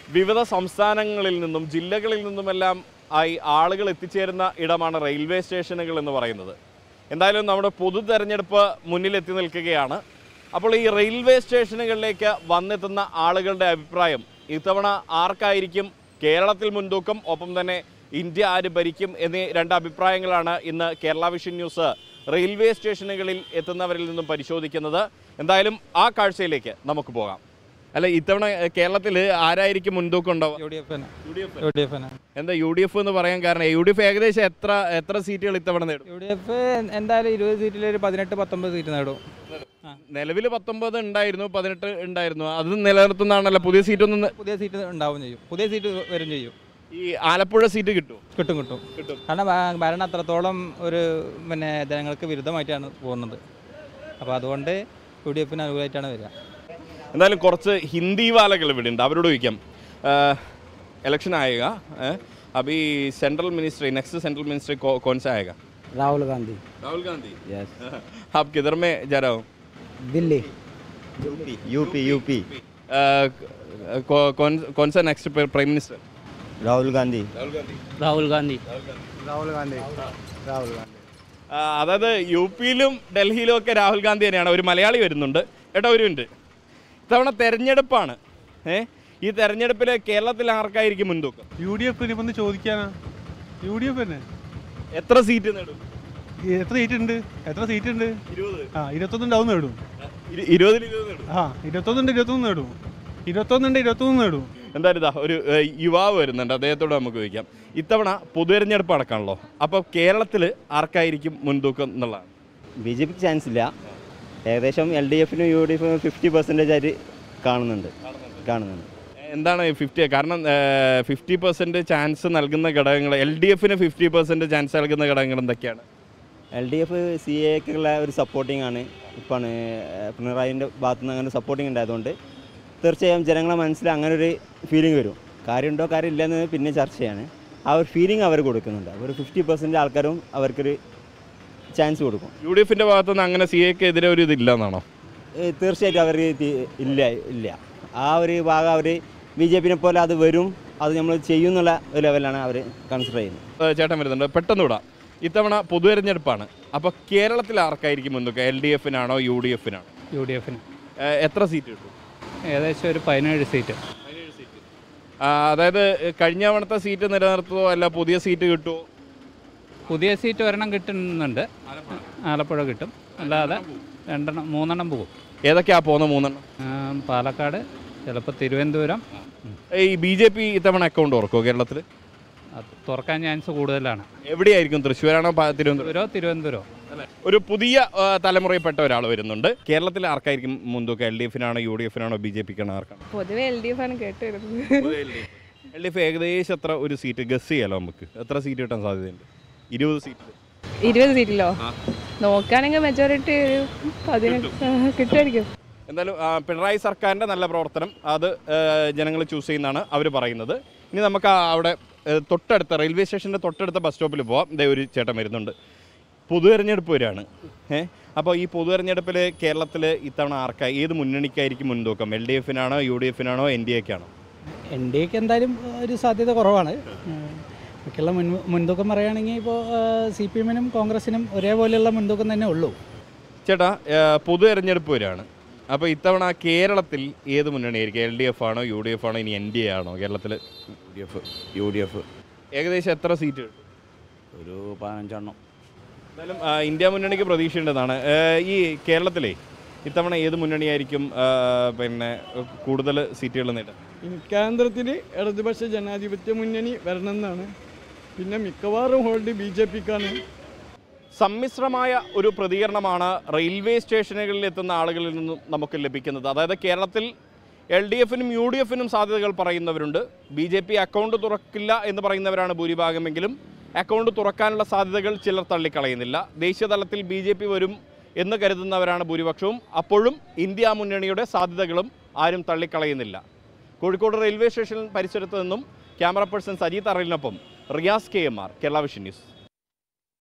വിവിധ സംസ്ഥാനങ്ങളിൽ നിന്നും ജില്ലകളിൽ നിന്നുമെല്ലാം ആയി ആളുകൾ എത്തിച്ചേരുന്ന ഇടമാണ് റെയിൽവേ സ്റ്റേഷനുകൾ എന്ന് പറയുന്നത് എന്തായാലും നമ്മുടെ പൊതു തെരഞ്ഞെടുപ്പ് മുന്നിലെത്തി നിൽക്കുകയാണ് അപ്പോൾ ഈ റെയിൽവേ സ്റ്റേഷനുകളിലേക്ക് വന്നെത്തുന്ന ആളുകളുടെ അഭിപ്രായം ഇത്തവണ ആർക്കായിരിക്കും കേരളത്തിൽ മുൻതൂക്കം ഒപ്പം തന്നെ ഇന്ത്യ ആര് ഭരിക്കും എന്നീ രണ്ട് അഭിപ്രായങ്ങളാണ് ഇന്ന് കേരള വിഷൻ ന്യൂസ് റെയിൽവേ സ്റ്റേഷനുകളിൽ എത്തുന്നവരിൽ നിന്നും പരിശോധിക്കുന്നത് എന്തായാലും ആ കാഴ്ചയിലേക്ക് നമുക്ക് പോകാം അല്ല ഇത്തവണ കേരളത്തിൽ ആരായിരിക്കും മുൻതൂക്കം ഉണ്ടാവുക U D F U D F എന്താ യു ഡി എഫ് എന്ന് പറയാൻ കാരണം യു ഡി എഫ് ഏകദേശം എത്ര എത്ര സീറ്റുകൾ ഇത്തവണ നേടും യു ഡി എഫ് എന്തായാലും ഇരുപത് സീറ്റിൽ ഒരു പതിനെട്ട് പത്തൊമ്പത് സീറ്റ് നേടും ആ. നിലവിൽ പത്തൊമ്പത് ഉണ്ടായിരുന്നു പതിനെട്ട് ഉണ്ടായിരുന്നു അത് നിലനിർത്തുന്നതാണല്ലോ പുതിയ സീറ്റൊന്നും ന- പുതിയ സീറ്റ് ഉണ്ടാവും ചെയ്യും പുതിയ സീറ്റ് വരും ചെയ്യും ഈ ആലപ്പുഴ സീറ്റ് കിട്ടുമോ കിട്ടും കിട്ടും കിട്ടും കാരണം ഭ- ഭരണം അത്രത്തോളം ഒരു പിന്നെ ജനങ്ങൾക്ക് വിരുദ്ധമായിട്ടാണ് പോകുന്നത് അപ്പോൾ അതുകൊണ്ട് യു ഡി എഫിന് അനുകൂലമായിട്ടാണ് വരിക എന്തായാലും കുറച്ച് ഹിന്ദി വാലകൾ ഇവിടെ ഉണ്ട് അവരോട് ചോദിക്കാം इलेक्शन आएगा हैं? अभी central ministry next central ministry कौ, कौन सा आएगा राहुल गांधी राहुल गांधी यस आप किधर में जा रहे हो दिल्ली यूपी यूपी अ, कौ- कौन कौन सा next prime minister Rahul Gandhi Rahul Gandhi Rahul Gandhi Rahul Gandhi Rahul Gandhi ആ, അതായത് യു പിയിലും ഡൽഹിയിലും ഒക്കെ രാഹുൽ ഗാന്ധി തന്നെയാണ് ഒരു മലയാളി വരുന്നുണ്ട് ഏട്ടാ ഒരു മിനിറ്റ് ഇത്തവണ തെരഞ്ഞെടുപ്പാണ് ഏ ഈ തെരഞ്ഞെടുപ്പിൽ കേരളത്തിൽ ആർക്കായിരിക്കും മുൻതൂക്കം യു ഡി എഫ് ഇനിയിപ്പം ചോദിക്കാനാ യു ഡി എഫ് തന്നെ എത്ര സീറ്റ് നേടും ഈ എത്ര സീറ്റ് ഉണ്ട് എത്ര സീറ്റ് ഉണ്ട് ഇരുപത് ആ ഇരുപത്തൊന്നുണ്ടാവും നേടും ഇരു- ഇരുപതിൽ ഇരുപത് നേടും ആ ഇരുപത്തൊന്നുണ്ട് ഇരുപത്തൊന്ന് നേടും ഇരുപത്തൊന്നുണ്ട് ഇരുപത്തൊന്ന് നേടും എന്തായാലും ഇതാ ഒരു ഏ, യുവാവ് വരുന്നുണ്ട് അദ്ദേഹത്തോട് നമുക്ക് ചോദിക്കാം ഇത്തവണ പൊതുതെരഞ്ഞെടുപ്പ് അടക്കമാണല്ലോ അപ്പോൾ കേരളത്തിൽ ആർക്കായിരിക്കും മുൻതൂക്കം എന്നുള്ളതാണ് ബി ജെ പിക്ക് ചാൻസ് ഇല്ല ഏകദേശം എൽ ഡി എഫിനും യു ഡി എഫിനും ഫിഫ്റ്റി പെർസെൻറ്റേജ് ആയിട്ട് കാണുന്നുണ്ട് കാണുന്നുണ്ട് എന്താണ് ഫിഫ്റ്റി കാരണം ഫിഫ്റ്റി പെർസെൻറ്റ് ചാൻസ് നൽകുന്ന ഘടകങ്ങൾ എൽ ഡി എഫിന് ഫിഫ്റ്റി പെർസെൻറ്റ് ചാൻസ് നൽകുന്ന ഘടകങ്ങൾ എന്തൊക്കെയാണ് എൽ ഡി എഫ് സി എക്കുള്ള ഒരു സപ്പോർട്ടിംഗ് ആണ് ഇപ്പം പിണറായിൻ്റെ ഭാഗത്തു നിന്ന് അങ്ങനെ സപ്പോർട്ടിംഗ് ഉണ്ടായതുകൊണ്ട് തീർച്ചയായും ജനങ്ങളെ മനസ്സിൽ അങ്ങനെ ഒരു ഫീലിംഗ് വരും കാര്യമുണ്ടോ കാര്യമില്ല എന്ന് പിന്നെ ചർച്ചയാണ് ആ ഒരു ഫീലിംഗ് അവർ കൊടുക്കുന്നുണ്ട് ഒരു ഫിഫ്റ്റി പെർസെൻറ്റ് ആൾക്കാരും അവർക്കൊരു ചാൻസ് കൊടുക്കും യു ഡി എഫിൻ്റെ ഭാഗത്തുനിന്ന് അങ്ങനെ സി എക്ക് എതിരെ ഒരു ഇതില്ല എന്നാണോ ഏ, തീർച്ചയായിട്ടും അവർ ഇല്ല ഇല്ല ആ ഒരു ഭാഗം അവർ ബി ജെ പിനെ പോലെ അത് വരും അത് നമ്മൾ ചെയ്യും എന്നുള്ള ഒരു ലെവലാണ് അവർ കൺസിഡർ ചെയ്യുന്നത് ഏ, ചേട്ടൻ വരുന്നുണ്ട് പെട്ടെന്ന് വിടാം ഇത്തവണ പൊതുതെരഞ്ഞെടുപ്പാണ് അപ്പോൾ കേരളത്തിൽ ആർക്കായിരിക്കും മുൻതൂക്കം എൽ ഡി എഫിനാണോ യു ഡി എഫിനാണോ യു ഡി എഫിന് എത്ര സീറ്റ് കിട്ടും ഏകദേശം ഒരു പതിനേഴ് സീറ്റ് ആ, അതായത് ഏ, കഴിഞ്ഞ തവണത്തെ സീറ്റ് നിലനിർത്തുമോ അല്ല പുതിയ സീറ്റ് കിട്ടുമോ പുതിയ സീറ്റ് ഒരെണ്ണം കിട്ടുന്നുണ്ട് ആലപ്പുഴ കിട്ടും അല്ലാതെ രണ്ടെണ്ണം മൂന്നെണ്ണം പോകും ഏതൊക്കെയാ പോകുന്ന മൂന്നെണ്ണം പാലക്കാട് ചിലപ്പോൾ തിരുവനന്തപുരം ഈ ബി ജെ പി ഇത്തവണ അക്കൗണ്ട് തുറക്കുമോ കേരളത്തിൽ അത് തുറക്കാൻ ചാൻസ് കൂടുതലാണ് എവിടെയായിരിക്കും തൃശ്ശൂരാണോ പ- തിരുവനന്തപുരം തിരുവനന്തപുരം തിരുവനന്തപുരം ഒരു പുതിയ ആ, തലമുറയിൽപ്പെട്ട ഒരാൾ വരുന്നുണ്ട് കേരളത്തിൽ ആർക്കായിരിക്കും മുൻതൂക്കം എൽ ഡി എഫിനാണോ യു ഡി എഫിനാണോ ബി ജെ പിക്കാണോ ആർക്കാണ് പൊതുവെ എൽ ഡി എഫ് ആണ് കേട്ടുവരുന്നത് എൽ ഡി എഫ് ഏകദേശം എത്ര ഒരു സീറ്റ് ഗസ് ചെയ്യാലോ നമുക്ക് എത്ര സീറ്റ് കിട്ടാൻ സാധ്യതയുണ്ട് ഇരുപത് സീറ്റ് ഇരുപത് സീറ്റിലോ നോക്കുകയാണെങ്കിൽ മെജോറിറ്റി ഒരു പതിനെട്ട് കിട്ടുമായിരിക്കും എന്തായാലും ആ, പിണറായി സർക്കാരിൻ്റെ നല്ല പ്രവർത്തനം അത് ജനങ്ങൾ ചൂസ് ചെയ്യുന്നതാണ് അവർ പറയുന്നത് ഇനി നമുക്ക് ആ അവിടെ ഏ, തൊട്ടടുത്ത റെയിൽവേ സ്റ്റേഷൻ്റെ തൊട്ടടുത്ത ബസ് സ്റ്റോപ്പിൽ പോവാം ഇതേ ഒരു ചേട്ടൻ വരുന്നുണ്ട് പൊതു തെരഞ്ഞെടുപ്പ് വരികയാണ് ഏഹ് അപ്പോൾ ഈ പൊതു തെരഞ്ഞെടുപ്പിൽ കേരളത്തിൽ ഇത്തവണ ആർക്കാ ഏത് മുന്നണിക്കായിരിക്കും മുൻതൂക്കം എൽ ഡി എഫിനാണോ യു ഡി എഫിനാണോ എൻ ഡി എക്കാണോ എൻ ഡി എക്ക് എന്തായാലും ഒരു സാധ്യത കുറവാണ് ബാക്കിയുള്ള മുൻ മുൻതൂക്കം പറയുകയാണെങ്കിൽ ഇപ്പോൾ സി പി എമ്മിനും കോൺഗ്രസിനും ഒരേപോലെയുള്ള മുൻതൂക്കം തന്നെ ഉള്ളൂ ചേട്ടാ ഏ, പൊതു തെരഞ്ഞെടുപ്പ് വരികയാണ് അപ്പോൾ ഇത്തവണ കേരളത്തിൽ ഏത് മുന്നണിയായിരിക്കും എൽ ഡി എഫ് ആണോ യു ഡി എഫ് ആണോ ഇനി എൻ ഡി എ ആണോ കേരളത്തിൽ U D F U D F ഏകദേശം എത്ര സീറ്റ് കിട്ടും ഒരു പതിനഞ്ചെണ്ണം എന്തായാലും ആ, ഇന്ത്യ മുന്നണിക്ക് പ്രതീക്ഷയുണ്ടെന്നാണ് ഏ, ഈ കേരളത്തിലെ ഇത്തവണ ഏത് മുന്നണിയായിരിക്കും ആ, പിന്നെ കൂടുതൽ സീറ്റുകൾ നേടുക കേന്ദ്രത്തിൽ ഇടതുപക്ഷ ജനാധിപത്യ മുന്നണി വരണമെന്നാണ് പിന്നെ മിക്കവാറും ഹോൾഡ് ബി ജെ പിക്കാണ് സമ്മിശ്രമായ ഒരു പ്രതികരണമാണ് റെയിൽവേ സ്റ്റേഷനുകളിൽ എത്തുന്ന ആളുകളിൽ നിന്നും നമുക്ക് ലഭിക്കുന്നത് അതായത് കേരളത്തിൽ എൽ ഡി എഫിനും യു ഡി എഫിനും സാധ്യതകൾ പറയുന്നവരുണ്ട് ബി ജെ പി അക്കൗണ്ട് തുറക്കില്ല എന്ന് പറയുന്നവരാണ് ഭൂരിഭാഗമെങ്കിലും അക്കൗണ്ട് തുറക്കാനുള്ള സാധ്യതകൾ ചിലർ തള്ളിക്കളയുന്നില്ല ദേശീയ തലത്തിൽ ബി ജെ പി വരും എന്ന് കരുതുന്നവരാണ് ഭൂരിപക്ഷവും അപ്പോഴും ഇന്ത്യ മുന്നണിയുടെ സാധ്യതകളും ആരും തള്ളിക്കളയുന്നില്ല കോഴിക്കോട് റെയിൽവേ സ്റ്റേഷൻ പരിസരത്ത് നിന്നും ക്യാമറ പേഴ്സൺ സജീത് അറിലിനൊപ്പം Riyas K M R Kerala vision news